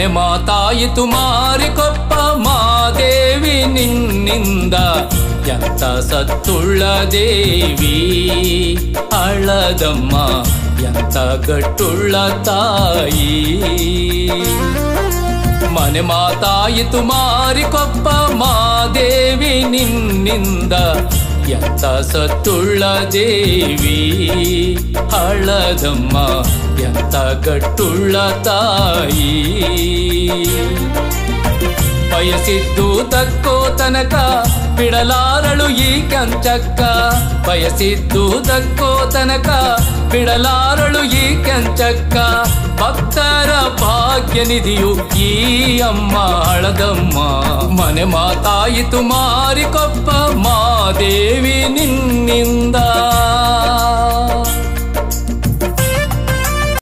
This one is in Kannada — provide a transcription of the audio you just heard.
ಮನೆ ಮಾತಾಯಿತು ಮಾರಿಕೊಪ್ಪ ಮಾದೇವಿ ನಿನ್ನಿಂದ ಎಂತ ಸತ್ತುಳ್ಳ ದೇವಿ ಅಳದಮ್ಮ ಎಂತ ಗಟ್ಟುಳ್ಳ ತಾಯಿ ಮನೆ ಮಾತಾಯಿತು ಮಾರಿಕೊಪ್ಪ ಮಾದೇವಿ ನಿನ್ನಿಂದ ಎಂತ ಸತ್ತುಳ್ಳ ದೇವಿ ಹಳದಮ್ಮ ಎಂತ ಗಟ್ಟುಳ್ಳ ತಾಯಿ ಬಯಸಿದ್ದು ತಕ್ಕೋ ತನಕ ಬಿಡಲಾರಳು ಈ ಕಂಚಕ್ಕ ಬಯಸಿದ್ದು ತಕ್ಕೋ ತನಕ ಬಿಡಲಾರಳು ಈ ಕಂಚಕ್ಕ ಭಕ್ತರ ಭಾಗ್ಯ ನಿಧಿಯು ಈ ಅಮ್ಮ ಹಳದಮ್ಮ ಮನೆ ಮಾತಾಯಿತು ಮಾರಿಕೊಪ್ಪ ಮಾದೇವಿ ನಿನ್ನಿಂದ